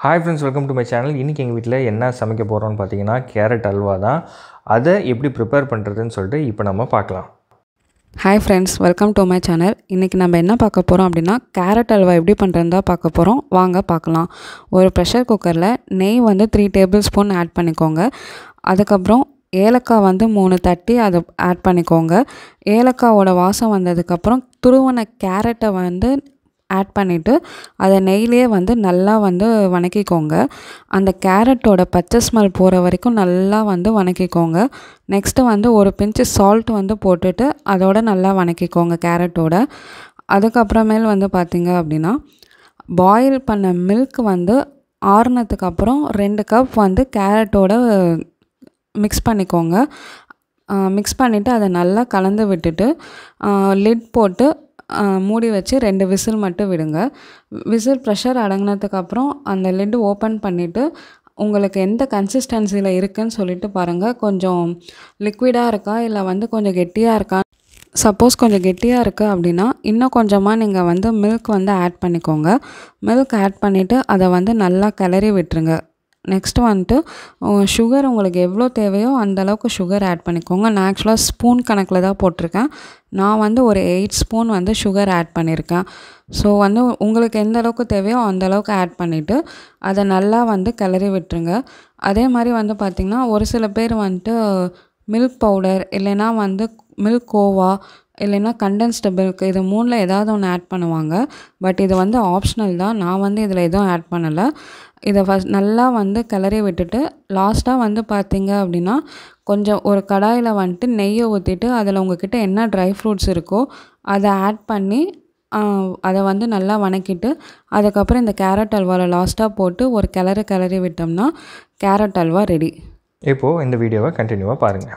hi friends welcome to my channel இன்றைக்கி எங்கள் வீட்டில் என்ன சமைக்க போகிறோம்னு பார்த்தீங்கன்னா கேரட் அல்வா தான் அதை எப்படி ப்ரிப்பேர் பண்ணுறதுன்னு சொல்லிட்டு இப்போ நம்ம பார்க்கலாம் hi friends welcome to my channel இன்றைக்கி நம்ம என்ன பார்க்க போகிறோம் அப்படின்னா கேரட் அல்வா எப்படி பண்ணுறதுன்னு தான் பார்க்க போகிறோம் வாங்க பார்க்கலாம் ஒரு ப்ரெஷர் குக்கரில் நெய் வந்து த்ரீ டேபிள் ஸ்பூன் ஆட் பண்ணிக்கோங்க அதுக்கப்புறம் ஏலக்காய் வந்து மூணு தட்டி அதை ஆட் பண்ணிக்கோங்க ஏலக்காவோட வாசம் வந்ததுக்கப்புறம் துருவன கேரட்டை வந்து ஆட் பண்ணிவிட்டு அதை நெய்லேயே வந்து நல்லா வந்து வணக்கிக்கோங்க அந்த கேரட்டோட பச்சை ஸ்மெல் போகிற வரைக்கும் நல்லா வந்து வணக்கிக்கோங்க நெக்ஸ்ட்டு வந்து ஒரு பிஞ்சு சால்ட் வந்து போட்டுட்டு அதோட நல்லா வணக்கிக்கோங்க கேரட்டோட அதுக்கப்புறமேல் வந்து பார்த்திங்க அப்படின்னா பாயில் பண்ண மில்க் வந்து ஆறுனதுக்கு அப்புறம் ரெண்டு கப் வந்து கேரட்டோட மிக்ஸ் பண்ணிக்கோங்க மிக்ஸ் பண்ணிவிட்டு அதை நல்லா கலந்து விட்டுட்டு லிட் போட்டு மூடி வச்சு ரெண்டு விசில் மட்டும் விடுங்க விசில் ப்ரெஷர் அடங்கினதுக்கப்புறம் அந்த லிட்டு ஓப்பன் பண்ணிவிட்டு உங்களுக்கு எந்த கன்சிஸ்டன்சியில் இருக்குன்னு சொல்லிட்டு பாருங்கள் கொஞ்சம் லிக்விடாக இருக்கா இல்லை வந்து கொஞ்சம் கெட்டியாக இருக்கா சப்போஸ் கொஞ்சம் கெட்டியாக இருக்குது அப்படின்னா இன்னும் கொஞ்சமாக நீங்கள் வந்து மில்க் வந்து ஆட் பண்ணிக்கோங்க மில்க் ஆட் பண்ணிவிட்டு அதை வந்து நல்லா கிளறி விட்டுருங்க நெக்ஸ்ட்டு வந்துட்டு சுகர் உங்களுக்கு எவ்வளோ தேவையோ அந்தளவுக்கு சுகர் ஆட் பண்ணிக்கோங்க நான் ஆக்சுவலாக ஸ்பூன் கணக்கில் தான் போட்டிருக்கேன் நான் வந்து ஒரு எயிட் ஸ்பூன் வந்து சுகர் ஆட் பண்ணியிருக்கேன் ஸோ வந்து உங்களுக்கு எந்த அளவுக்கு தேவையோ அந்த அளவுக்கு ஆட் பண்ணிவிட்டு அதை நல்லா வந்து கிளறி விட்டுருங்க அதே மாதிரி வந்து பார்த்திங்கன்னா ஒரு சில பேர் வந்துட்டு மில்க் பவுடர் இல்லைன்னா வந்து மில்க் கோவா இல்லைன்னா கண்டென்ஸ்டு மில்க் இது மூணில் ஏதாவது ஒன்று ஆட் பண்ணுவாங்க பட் இது வந்து ஆப்ஷனல் தான் நான் வந்து இதில் எதுவும் ஆட் பண்ணலை இதை ஃபஸ்ட் நல்லா வந்து கிளறி விட்டுட்டு லாஸ்ட்டாக வந்து பார்த்தீங்க அப்படின்னா கொஞ்சம் ஒரு கடாயில் வந்துட்டு நெய்யை ஊற்றிட்டு அதில் உங்ககிட்ட என்ன ட்ரை ஃப்ரூட்ஸ் இருக்கோ அதை ஆட் பண்ணி அதை வந்து நல்லா வணக்கிட்டு அதுக்கப்புறம் இந்த கேரட் அல்வாவில் லாஸ்ட்டாக போட்டு ஒரு கிளறு கிளறி விட்டோம்னா கேரட் அல்வா ரெடி இப்போது இந்த வீடியோவை கண்டினியூவாக பாருங்கள்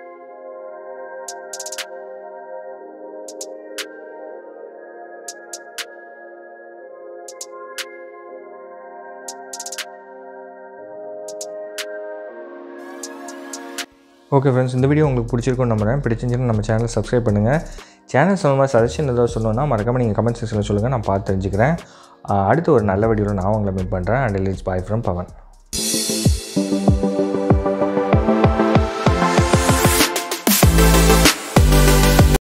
ஓகே ஃப்ரெண்ட்ஸ் இந்த வீடியோ உங்களுக்கு பிடிச்சிருக்கும்னு நம்புறேன் பிடிச்சிருந்துச்சுன்னு நம்ம சேனல் சப்ஸ்கிரைப் பண்ணுங்கள் சேனல் சம்மந்தமாக சஜஷன் ஏதாவது சொல்லணும்னா மறக்காமல் நீங்கள் கமெண்ட் செக்ஷனில் சொல்லுங்கள் நான் பார்த்து தெரிஞ்சுக்கிறேன் அடுத்து ஒரு நல்ல வீடியோவில் நான் உங்களை மீட் பண்ணுறேன் and it's bye from Pawan